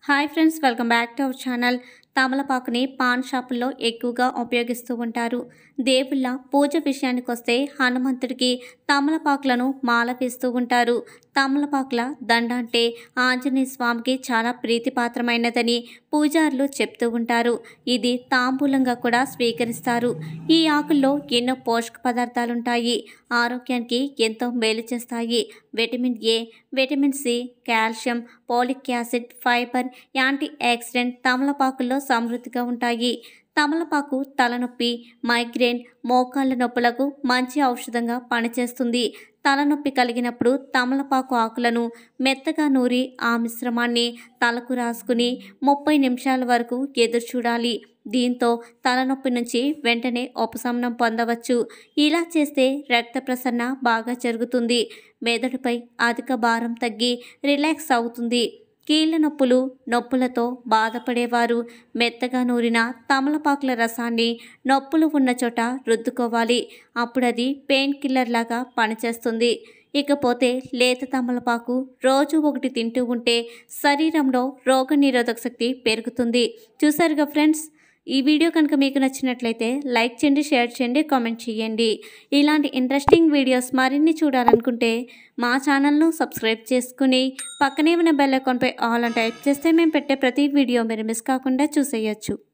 hi friends welcome back to our channel తమలపాకుని పాన్ షాపుల్లో ఎక్కువగా ఉపయోగిస్తూ ఉంటారు దేవుళ్ళ పూజ విషయానికి వస్తే హనుమంతుడికి తమలపాకులను మాల వేస్తూ ఉంటారు తమలపాకుల దండ అంటే ఆంజనేయ స్వామికి చాలా ప్రీతిపాత్రమైనదని పూజారులు చెప్తూ ఉంటారు ఇది తాంబూలంగా కూడా స్వీకరిస్తారు ఈ ఆకుల్లో ఎన్నో పోషక పదార్థాలుంటాయి ఆరోగ్యానికి ఎంతో మేలు చేస్తాయి vitamin A vitamin C calcium folic acid fibre antioxidant తమలపాకుల్లో సమృద్ధిగా ఉంటాయి తమలపాకు తలనొప్పి మైగ్రేన్ మోకాళ్ళ నొప్పులకు మంచి ఔషధంగా పనిచేస్తుంది తలనొప్పి కలిగినప్పుడు తమలపాకు ఆకులను మెత్తగా నూరి ఆ మిశ్రమాన్ని తలకు రాసుకుని ముప్పై నిమిషాల వరకు ఎదురు చూడాలి దీంతో తలనొప్పి నుంచి వెంటనే ఉపశమనం పొందవచ్చు ఇలా చేస్తే రక్త ప్రసరణ బాగా జరుగుతుంది మెదడుపై అధిక భారం తగ్గి రిలాక్స్ అవుతుంది కీళ్ళ నొప్పులు నొప్పులతో బాధపడేవారు మెత్తగా నూరిన తమలపాకుల రసాన్ని నొప్పులు ఉన్న చోట రుద్దుకోవాలి అప్పుడు అది పెయిన్ కిల్లర్ లాగా పనిచేస్తుంది ఇకపోతే లేత తమలపాకు రోజు ఒకటి తింటూ ఉంటే శరీరంలో రోగ నిరోధక శక్తి పెరుగుతుంది చూసారుగా ఫ్రెండ్స్ ఈ వీడియో కనుక మీకు నచ్చినట్లయితే లైక్ చేయండి షేర్ చేయండి కామెంట్ చేయండి ఇలాంటి ఇంట్రెస్టింగ్ వీడియోస్ మరిన్ని చూడాలనుకుంటే మా ఛానల్ను సబ్స్క్రైబ్ చేసుకుని పక్కనే ఉన్న బెల్ ఐకాన్పై ఆల్ అని టైప్ చేస్తే మేము పెట్టే ప్రతి వీడియో మీరు మిస్ కాకుండా చూసేయచ్చు